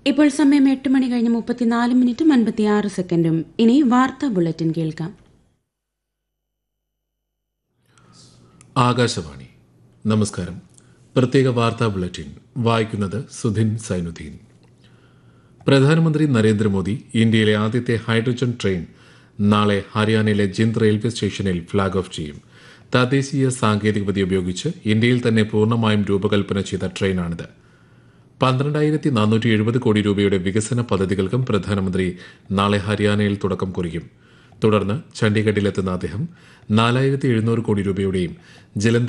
ഇപ്പോൾ സമയം എട്ട് മണി കഴിഞ്ഞ് മുപ്പത്തിനാല് മിനിറ്റും അൻപത്തിയാറ് സെക്കൻഡും ഇനി വാർത്താ ബുള്ളറ്റിൻ കേൾക്കാം ആകാശവാണി നമസ്കാരം പ്രത്യേക വാർത്താ ബുള്ളറ്റിൻ വായിക്കുന്നത് സുധിൻ സൈനുദ്ദീൻ പ്രധാനമന്ത്രി നരേന്ദ്രമോദി ഇന്ത്യയിലെ ആദ്യത്തെ ഹൈഡ്രജൻ ട്രെയിൻ നാളെ ഹരിയാനയിലെ ജിന്ദ് റെയിൽവേ സ്റ്റേഷനിൽ ഫ്ളാഗ് ഓഫ് ചെയ്യും തദ്ദേശീയ സാങ്കേതികവിദ്യ ഉപയോഗിച്ച് ഇന്ത്യയിൽ തന്നെ പൂർണ്ണമായും രൂപകൽപ്പന ചെയ്ത ട്രെയിനാണിത് പന്ത്രണ്ടായിരത്തി നാനൂറ്റി എഴുപത് കോടി രൂപയുടെ വികസന പദ്ധതികൾക്കും പ്രധാനമന്ത്രി നാളെ ഹരിയാനയിൽ തുടക്കം കുറിക്കും തുടർന്ന് ചണ്ഡീഗഡിലെത്തുന്ന അദ്ദേഹം നാലായിരത്തി എഴുന്നൂറ് കോടി രൂപയുടെയും ജലന്ധർ